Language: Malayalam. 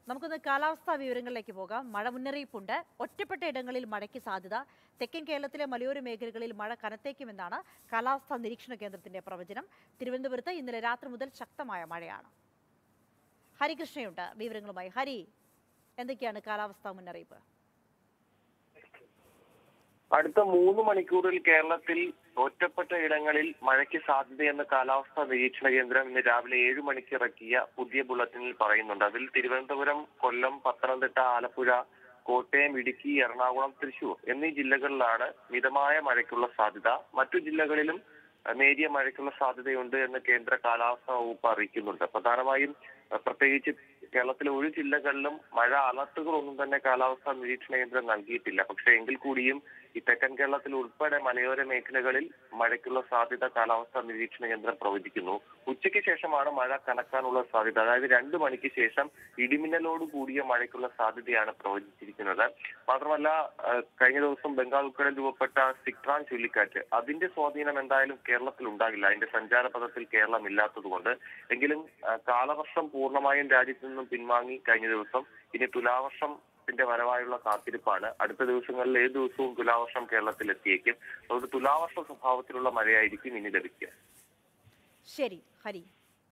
നമുക്കൊന്ന് കാലാവസ്ഥാ വിവരങ്ങളിലേക്ക് പോകാം മഴ മുന്നറിയിപ്പുണ്ട് ഒറ്റപ്പെട്ട ഇടങ്ങളിൽ മഴയ്ക്ക് സാധ്യത തെക്കൻ കേരളത്തിലെ മലയോര മേഖലകളിൽ മഴ കനത്തേക്കുമെന്നാണ് കാലാവസ്ഥാ നിരീക്ഷണ കേന്ദ്രത്തിന്റെ പ്രവചനം തിരുവനന്തപുരത്ത് ഇന്നലെ രാത്രി മുതൽ ശക്തമായ മഴയാണ് ഹരികൃഷ്ണയുണ്ട് വിവരങ്ങളുമായി ഹരി എന്തൊക്കെയാണ് കാലാവസ്ഥാ മുന്നറിയിപ്പ് അടുത്ത മൂന്ന് മണിക്കൂറിൽ കേരളത്തിൽ ഒറ്റപ്പെട്ട ഇടങ്ങളിൽ മഴയ്ക്ക് സാധ്യതയെന്ന് കാലാവസ്ഥാ നിരീക്ഷണ കേന്ദ്രം ഇന്ന് രാവിലെ ഏഴ് മണിക്ക് ഇറക്കിയ പുതിയ ബുള്ളറ്റിനിൽ പറയുന്നുണ്ട് അതിൽ തിരുവനന്തപുരം കൊല്ലം പത്തനംതിട്ട ആലപ്പുഴ കോട്ടയം ഇടുക്കി എറണാകുളം തൃശൂർ എന്നീ ജില്ലകളിലാണ് മിതമായ മഴയ്ക്കുള്ള സാധ്യത മറ്റു ജില്ലകളിലും അഹ്, നേരിയ മഴയ്ക്കുള്ള സാധ്യതയുണ്ട് എന്ന് കേന്ദ്ര കാലാവസ്ഥാ വകുപ്പ് അറിയിക്കുന്നുണ്ട് പ്രധാനമായും അഹ്, പ്രത്യേകിച്ച് കേരളത്തിലെ ഒരു ജില്ലകളിലും മഴ അലർട്ടുകളൊന്നും തന്നെ കാലാവസ്ഥാ നിരീക്ഷണ കേന്ദ്രം നൽകിയിട്ടില്ല പക്ഷെ എങ്കിൽ കൂടിയും ഈ തെക്കൻ കേരളത്തിൽ ഉൾപ്പെടെ മലയോര മേഖലകളിൽ മഴയ്ക്കുള്ള സാധ്യത കാലാവസ്ഥാ നിരീക്ഷണ കേന്ദ്രം പ്രവചിക്കുന്നു ഉച്ചയ്ക്ക് ശേഷമാണ് മഴ കനക്കാനുള്ള സാധ്യത അതായത് രണ്ടു മണിക്ക് ശേഷം ഇടിമിന്നലോട് കൂടിയ മഴയ്ക്കുള്ള സാധ്യതയാണ് പ്രവചിച്ചിരിക്കുന്നത് മാത്രമല്ല അഹ് കഴിഞ്ഞ ദിവസം ബംഗാൾ ഉൾക്കടലിൽ രൂപപ്പെട്ട സിക്ട്രാൻ ചുഴലിക്കാറ്റ് അതിന്റെ സ്വാധീനം എന്തായാലും കേരളത്തിൽ ഉണ്ടാകില്ല അതിന്റെ സഞ്ചാരപഥത്തിൽ കേരളം ഇല്ലാത്തതുകൊണ്ട് എങ്കിലും അഹ് കാലവർഷം പൂർണ്ണമായും രാജ്യത്ത് നിന്നും പിൻവാങ്ങി കഴിഞ്ഞ ദിവസം ഇനി തുലാവർഷത്തിന്റെ വരവായുള്ള കാത്തിരിപ്പാണ് അടുത്ത ദിവസങ്ങളിൽ ഏത് ദിവസവും തുലാവർഷം കേരളത്തിൽ എത്തിയേക്കും അതുകൊണ്ട് തുലാവർഷ സ്വഭാവത്തിലുള്ള മഴയായിരിക്കും ഇനി ലഭിക്കുക ശരി ഹരി